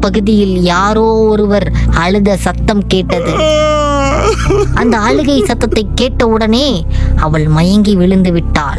பகுதியில் யாரோ ஒருவர் அழுத சத்தம் கேட்டது அந்த அழுகை சத்தத்தை கேட்டவுடனே அவள் மயங்கி விழுந்து விட்டாள்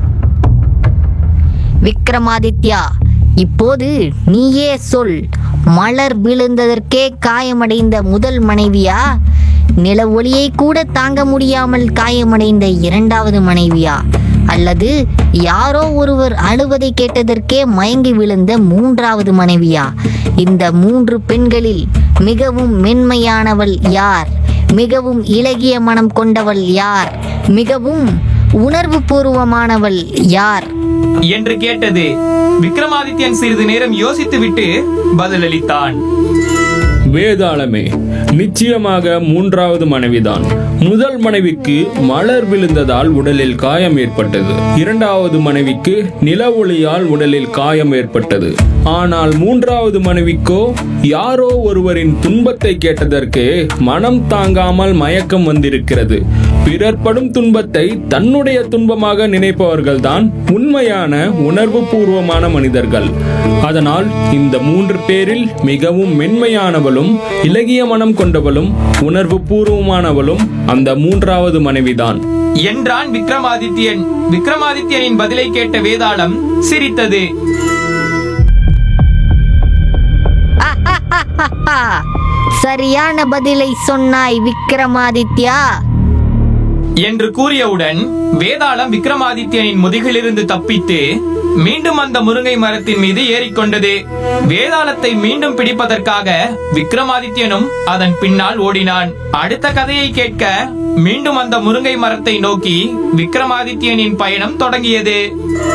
விக்ரமாதித்யா இப்போது நீயே சொல் மலர் விழுந்ததற்கே காயமடைந்த முதல் மனைவியா நில ஒளியை கூட தாங்க முடியாமல் காயமடைந்த இரண்டாவது மனைவியா அல்லது யாரோ ஒருவர் அழுவதை கேட்டதற்கே மயங்கி விழுந்த மூன்றாவது மனைவியா இந்த மூன்று பெண்களில் மிகவும் மென்மையானவள் யார் மிகவும் இளகிய மனம் கொண்டவள் யார் மிகவும் உணர்வு பூர்வமானவள் யார் என்று கேட்டது விக்ரமாதித்யன் சிறிது நேரம் யோசித்துவிட்டு பதிலளித்தான் வேதாளமே நிச்சயமாக மூன்றாவது மனைவிதான் முதல் மனைவிக்கு மலர் விழுந்ததால் உடலில் காயம் ஏற்பட்டது இரண்டாவது மனைவிக்கு நில ஒளியால் உடலில் காயம் ஏற்பட்டது ஆனால் மூன்றாவது மனைவிக்கோ யாரோ ஒருவரின் துன்பத்தை கேட்டதற்கு மனம் தாங்காமல் மயக்கம் வந்திருக்கிறது பிறர் படும் துன்பத்தை தன்னுடைய துன்பமாக நினைப்பவர்கள்தான் உண்மையான உணர்வு பூர்வமான மனிதர்கள் அதனால் இந்த மூன்று பேரில் மிகவும் மென்மையானவளும் இலகிய மனம் கொண்டவளும் உணர்வு பூர்வமானவளும் அந்த மூன்றாவது மனைவிதான் என்றான் விக்ரமாதித்யன் விக்ரமாதித்யனின் பதிலை கேட்ட வேதாளம் சிரித்தது சரியான பதிலை சொன்னாய் விக்ரமாதித்யா என்று கூறியவுடன் வேதாளம் விக்ரமாதித்யனின் முதுகிலிருந்து தப்பித்து மீண்டும் அந்த முருங்கை மரத்தின் மீது ஏறிக்கொண்டது வேதாளத்தை மீண்டும் பிடிப்பதற்காக விக்ரமாதித்யனும் அதன் பின்னால் ஓடினான் அடுத்த கதையை கேட்க மீண்டும் அந்த முருங்கை மரத்தை நோக்கி விக்ரமாதித்யனின் பயணம் தொடங்கியது